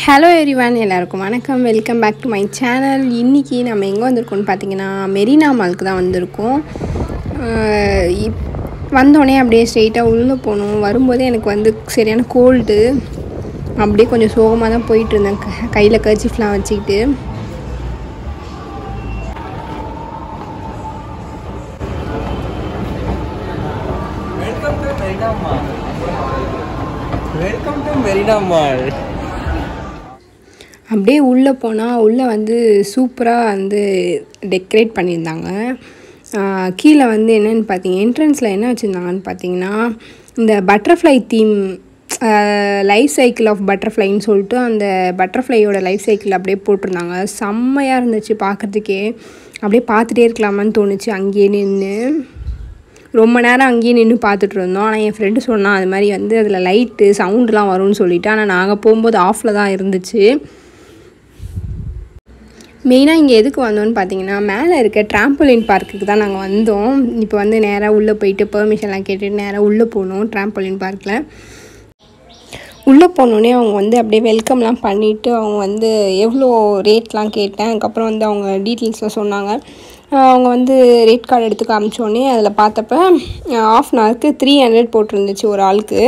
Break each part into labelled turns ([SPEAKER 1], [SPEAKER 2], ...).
[SPEAKER 1] Hello எரிவான் எல்லாருக்கும் வணக்கம் welcome back to my channel இன்றைக்கி நம்ம எங்கே வந்திருக்கோம்னு பார்த்தீங்கன்னா மெரினா மாலுக்கு தான் வந்திருக்கோம் ஆஹ் இப் வந்தோடனே அப்படியே ஸ்ட்ரெயிட்டாக உள்ளே போகணும் வரும்போதே எனக்கு வந்து சரியான கோல்டு அப்படியே கொஞ்சம் சோகமாக தான் போயிட்டு இருந்தேன் க- கையில் கர்ச்சிஃப்லாம் வச்சுக்கிட்டு
[SPEAKER 2] welcome to Marina mall welcome to Marina mall
[SPEAKER 1] அப்படியே உள்ளே போனால் உள்ளே வந்து சூப்பராக வந்து டெக்கரேட் பண்ணியிருந்தாங்க ஆஹ் கீழே வந்து என்னென்னு பார்த்தீங்க என்ட்ரன்ஸில் என்ன வச்சுருந்தாங்கன்னு பார்த்தீங்கன்னா இந்த butterfly theme life cycle of பட்டர்ஃப்ளைன்னு சொல்லிட்டு அந்த பட்டர்ஃப்ளையோட லைஃப் சைக்கிள் அப்படியே போட்டிருந்தாங்க செம்மையாக இருந்துச்சு பார்க்குறதுக்கே அப்படியே பார்த்துட்டே இருக்கலாமான்னு தோணுச்சு அங்கேயே நின்று ரொம்ப நேரம் அங்கேயே நின்று பார்த்துட்டு இருந்தோம் ஆனால் என் ஃப்ரெண்டு சொன்னான் அது மாதிரி வந்து அதில் லைட்டு சவுண்டுலாம் வரும்னு சொல்லிட்டு ஆனால் நாங்கள் போகும்போது ஆஃபில் தான் இருந்துச்சு மெயினாக இங்கே எதுக்கு வந்தோம்னு பார்த்தீங்கன்னா மேலே இருக்க ட்ராம்போலின் பார்க்குக்கு தான் நாங்கள் வந்தோம் இப்போ வந்து நேராக உள்ளே போயிட்டு பெர்மிஷன்லாம் கேட்டுட்டு நேராக உள்ளே போனோம் ட்ராம்போலின் பார்க்கில் உள்ளே போனோடனே அவங்க வந்து அப்படியே வெல்கம்லாம் பண்ணிவிட்டு அவங்க வந்து எவ்வளோ ரேட்லாம் கேட்டேன் அதுக்கப்புறம் வந்து அவங்க டீட்டெயில்ஸ்லாம் சொன்னாங்க ஆஹ் அவங்க வந்து ரேட் கார்டு எடுத்து காமிச்சோடனே அதில் பார்த்தப்ப ஆஃப் அன் ஹவருக்கு த்ரீ ஹண்ட்ரட் போட்டிருந்துச்சு ஒரு ஆளுக்கு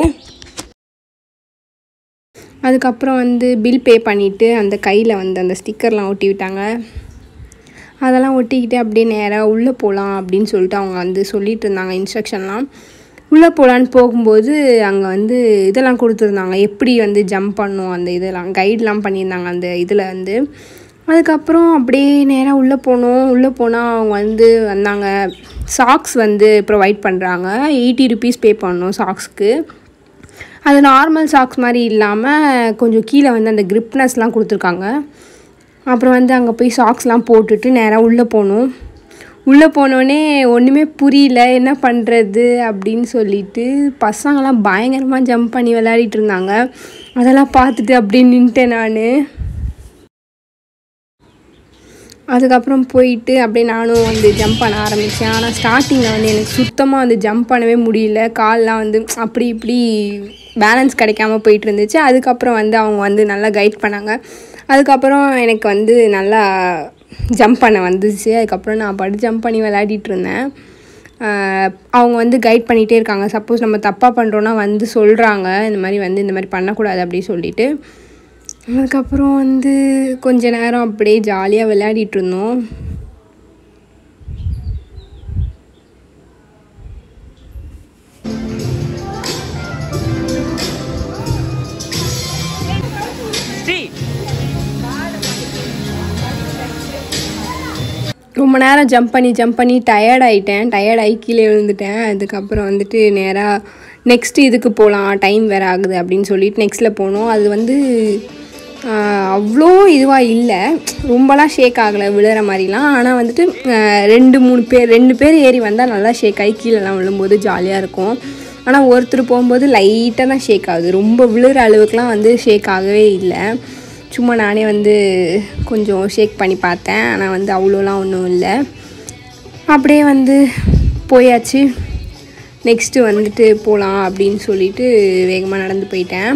[SPEAKER 1] அதுக்கப்புறம் வந்து பில் பே பண்ணிவிட்டு அந்த கையில் வந்து அந்த ஸ்டிக்கர்லாம் ஒட்டி விட்டாங்க அதெல்லாம் ஒட்டிக்கிட்டு அப்படியே நேராக உள்ளே போகலாம் அப்படின்னு சொல்லிட்டு அவங்க வந்து சொல்லிட்டு இருந்தாங்க இன்ஸ்ட்ரக்ஷன்லாம் உள்ளே போகலான்னு போகும்போது அங்கே வந்து இதெல்லாம் கொடுத்துருந்தாங்க எப்படி வந்து ஜம்ப் பண்ணும் அந்த இதெல்லாம் கைட்லாம் பண்ணியிருந்தாங்க அந்த இதில் வந்து அதுக்கப்புறம் அப்படியே நேராக உள்ளே போனோம் உள்ளே போனால் அவங்க வந்து வந்தாங்க சாக்ஸ் வந்து ப்ரொவைட் பண்ணுறாங்க எயிட்டி ருபீஸ் பே பண்ணணும் சாக்ஸ்க்கு அது நார்மல் சாக்ஸ் மாதிரி இல்லாமல் கொஞ்சம் கீழே வந்து அந்த கிரிப்னஸ்லாம் கொடுத்துருக்காங்க அப்புறம் வந்து அங்கே போய் சாக்ஸ்லாம் போட்டுட்டு நேராக உள்ளே போனோம் உள்ளே போனோடனே ஒன்றுமே புரியல என்ன பண்ணுறது அப்படின்னு சொல்லிட்டு பசங்களாம் பயங்கரமாக ஜம்ப் பண்ணி விளையாடிட்டு இருந்தாங்க அதெல்லாம் பார்த்துட்டு அப்படியே நின்ட்டேன் நான் அதுக்கப்புறம் போயிட்டு அப்படியே நானும் வந்து ஜம்ப் பண்ண ஆரம்பித்தேன் ஆனால் ஸ்டார்டிங்கில் வந்து எனக்கு சுத்தமாக வந்து ஜம்ப் பண்ணவே முடியல கால்லாம் வந்து அப்படி இப்படி பேலன்ஸ் கிடைக்காம போயிட்டு இருந்துச்சு அதுக்கப்புறம் வந்து அவங்க வந்து நல்லா கைட் பண்ணாங்க அதுக்கப்புறம் எனக்கு வந்து நல்லா ஜம்ப் பண்ண வந்துச்சு அதுக்கப்புறம் நான் பாட்டு ஜம்ப் பண்ணி விளையாடிட்டு இருந்தேன் ஆஹ் அவங்க வந்து கைட் பண்ணிகிட்டே இருக்காங்க சப்போஸ் நம்ம தப்பாக பண்ணுறோன்னா வந்து சொல்கிறாங்க இந்த மாதிரி வந்து இந்த மாதிரி பண்ணக்கூடாது அப்படி சொல்லிட்டு அதுக்கப்புறம் வந்து கொஞ்ச நேரம் அப்படியே ஜாலியாக விளையாடிட்டு இருந்தோம்
[SPEAKER 2] ஸ்ரீ
[SPEAKER 1] ரொம்ப நேரம் ஜம்ப் பண்ணி ஜம்ப் பண்ணி டயர்ட் ஆகிட்டேன் டயர்ட் ஆகி கீழே விழுந்துட்டேன் அதுக்கப்புறம் வந்துட்டு நேராக நெக்ஸ்ட் இதுக்கு போகலாம் டைம் வேறு ஆகுது அப்படின்னு சொல்லிட்டு நெக்ஸ்ட்டில் போனோம் அது வந்து ஆஹ், அவ்வளோ இதுவாக இல்லை ரொம்பலாம் ஷேக் ஆகலை விழுற மாதிரிலாம் ஆனால் வந்துட்டு ஆஹ், ரெண்டு மூணு பேர் ரெண்டு பேர் ஏறி வந்தால் நல்லா ஷேக் ஆகி கீழெல்லாம் விழும்போது ஜாலியாக இருக்கும் ஆனால் ஒருத்தர் போகும்போது லைட்டாக தான் ஷேக் ஆகுது ரொம்ப விழுற அளவுக்குலாம் வந்து ஷேக் ஆகவே இல்லை சும்மா நானே வந்து கொஞ்சம் ஷேக் பண்ணி பார்த்தேன் ஆனால் வந்து அவ்வளோலாம் ஒன்றும் இல்லை அப்படியே வந்து போயாச்சு நெக்ஸ்ட்டு வந்துட்டு போகலாம் அப்படின்னு சொல்லிட்டு வேகமாக நடந்து போயிட்டேன்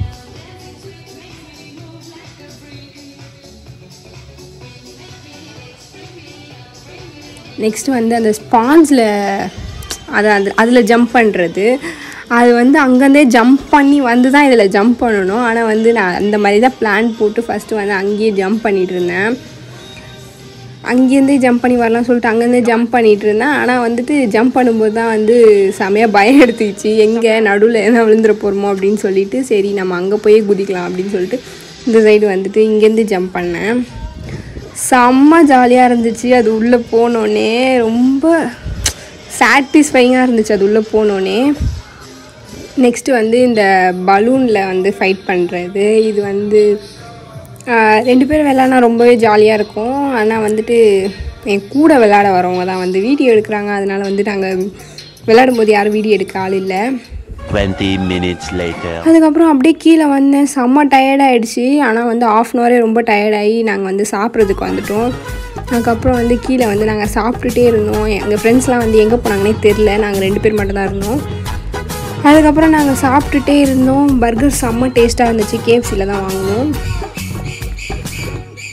[SPEAKER 1] நெக்ஸ்ட் வந்து அந்த ஸ்பான்ஸில் அதை அது அதில் ஜம்ப் பண்ணுறது அது வந்து அங்கேருந்தே ஜம்ப் பண்ணி வந்து தான் இதில் ஜம்ப் பண்ணணும் ஆனால் வந்து நான் அந்த மாதிரி தான் பிளான் போட்டு ஃபஸ்ட்டு வந்து அங்கேயே ஜம்ப் பண்ணிட்டு இருந்தேன் அங்கேருந்தே ஜம்ப் பண்ணி வரலாம் சொல்லிட்டு அங்கேருந்தே ஜம்ப் பண்ணிட்டு இருந்தேன் ஆனால் வந்துட்டு ஜம்ப் பண்ணும்போது தான் வந்து செமையாக பயம் எடுத்துக்கிச்சு எங்கே நடுவில் என்ன விழுந்துட போகிறோமோ அப்படின்னு சொல்லிட்டு சரி நம்ம அங்கே போய் குதிக்கலாம் அப்படின்னு சொல்லிட்டு இந்த சைடு வந்துட்டு இங்கேருந்து ஜம்ப் பண்ணேன் செம்ம ஜாலியாக இருந்துச்சு அது உள்ளே போனோடனே ரொம்ப சாட்டிஸ்ஃபைங்காக இருந்துச்சு அது உள்ளே போனோடனே நெக்ஸ்ட்டு வந்து இந்த பலூனில் வந்து ஃபைட் பண்ணுறது இது வந்து ஆஹ், ரெண்டு பேரும் விளாட்னா ரொம்பவே ஜாலியாக இருக்கும் ஆனால் வந்துட்டு என் கூட விளாட வரவங்க தான் வந்து வீடியோ எடுக்கிறாங்க அதனால வந்து நாங்கள் விளையாடும்போது யாரும் வீடியோ எடுக்க ஆள் இல்லை
[SPEAKER 3] 20 minutes later.
[SPEAKER 1] அதுக்கப்புறம் அப்படியே கீழே வந்தேன் செம்ம டயர்டாயிடுச்சு ஆனால் வந்து ஆஃப் அன் ஹவரே ரொம்ப டயர்டாகி நாங்கள் வந்து சாப்பிட்றதுக்கு வந்துட்டோம் அதுக்கப்புறம் வந்து கீழே வந்து நாங்கள் சாப்பிட்டுட்டே இருந்தோம் எங்கள் ஃப்ரெண்ட்ஸ்லாம் வந்து எங்கே போனாங்கன்னே தெரில நாங்கள் ரெண்டு பேர் மட்டும் தான் இருந்தோம் அதுக்கப்புறம் நாங்கள் சாப்பிட்டுட்டே இருந்தோம் பர்கர் செம்ம டேஸ்ட்டாக இருந்துச்சு கேஎஃப்சியில் தான் வாங்கினோம்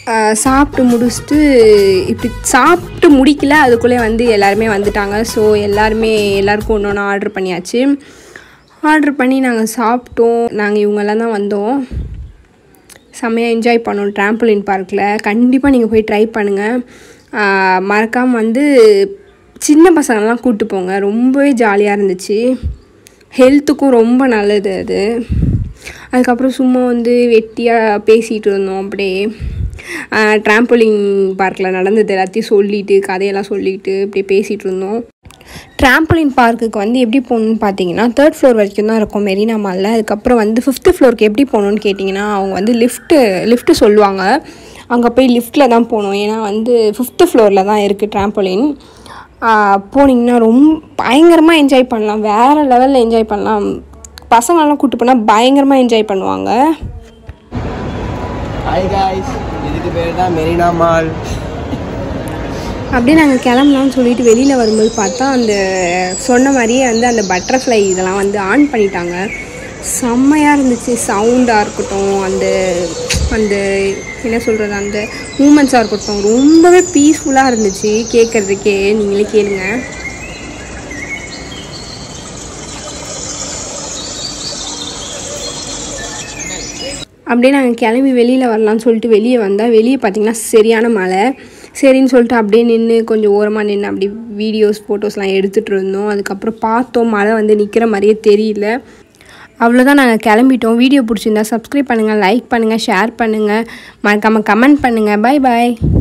[SPEAKER 1] ஆஹ் சாப்பிட்டு முடிச்சுட்டு இப்படி சாப்பிட்டு முடிக்கல அதுக்குள்ளே வந்து எல்லாருமே வந்துட்டாங்க ஸோ எல்லாருமே எல்லாருக்கும் ஒன்று ஒன்று ஆர்டர் பண்ணியாச்சு ஆர்டர் பண்ணி நாங்கள் சாப்பிட்டோம் நாங்கள் இவங்கெல்லாம் தான் வந்தோம் செம்மையாக என்ஜாய் பண்ணோம் ட்ராம்பலின் பார்க்கில் கண்டிப்பாக நீங்கள் போய் ட்ரை பண்ணுங்கள் மறக்காமல் வந்து சின்ன பசங்கள்லாம் கூப்பிட்டு போங்க ரொம்பவே ஜாலியாக இருந்துச்சு ஹெல்த்துக்கும் ரொம்ப நல்லது அது அதுக்கப்புறம் சும்மா வந்து வெட்டியாக பேசிகிட்டு இருந்தோம் அப்படியே ட்ராம்போலிங் பார்க்கில் நடந்தது எல்லாத்தையும் சொல்லிட்டு கதையெல்லாம் சொல்லிட்டு அப்படியே பேசிகிட்டு இருந்தோம் ட்ராம்போலின் பார்க்குக்கு வந்து எப்படி போகணுன்னு பார்த்தீங்கன்னா தேர்ட் ஃப்ளோர் வரைக்கும் தான் இருக்கும் மெரினா மாலில் அதுக்கப்புறம் வந்து ஃபிஃப்த்து ஃப்ளோருக்கு எப்படி போகணுன்னு கேட்டிங்கன்னா அவங்க வந்து லிஃப்ட்டு லிஃப்ட்டு சொல்லுவாங்க அங்கே போய் லிஃப்ட்டில் தான் போகணும் ஏன்னா வந்து ஃபிஃப்த்து ஃப்ளோரில் தான் இருக்குது ட்ராம்போலின் போனீங்கன்னா ரொம்ப பயங்கரமாக என்ஜாய் பண்ணலாம் வேறு லெவலில் என்ஜாய் பண்ணலாம் பசங்களெல்லாம் கூப்பிட்டு போனால் பயங்கரமாக என்ஜாய் பண்ணுவாங்க
[SPEAKER 2] ஹாய் காய்ஸ் இதுக்கு பேர் தான் மெரினா மால்
[SPEAKER 1] அப்படியே நாங்கள் கிளம்பலாம்னு சொல்லிட்டு வெளியில் வரும்போது பார்த்தா அந்த சொன்ன மாதிரியே வந்து அந்த பட்டர்ஃப்ளை இதெல்லாம் வந்து ஆன் பண்ணிட்டாங்க செம்மையாக இருந்துச்சு சவுண்டாக இருக்கட்டும் அந்த அந்த என்ன சொல்கிறது அந்த மூமெண்ட்ஸாக இருக்கட்டும் ரொம்பவே பீஸ்ஃபுல்லாக இருந்துச்சு கேட்குறதுக்கே நீங்களே கேளுங்க அப்படியே நாங்கள் கிளம்பி வெளியில் வரலாம்னு சொல்லிட்டு வெளியே வந்தால் வெளியே பார்த்தீங்கன்னா சரியான மழை சரின்னு சொல்லிட்டு அப்படியே நின்று கொஞ்சம் ஓரமாக நின்று அப்படி வீடியோஸ் ஃபோட்டோஸ்லாம் எடுத்துகிட்டு இருந்தோம் அதுக்கப்புறம் பார்த்தோம் மழை வந்து நிற்கிற மாதிரியே தெரியல அவ்வளோதான் நாங்கள் கிளம்பிட்டோம் வீடியோ பிடிச்சிருந்தா சப்ஸ்கிரைப் பண்ணுங்கள் லைக் பண்ணுங்கள் ஷேர் பண்ணுங்கள் மறக்காமல் கமெண்ட் பண்ணுங்கள் பை பாய்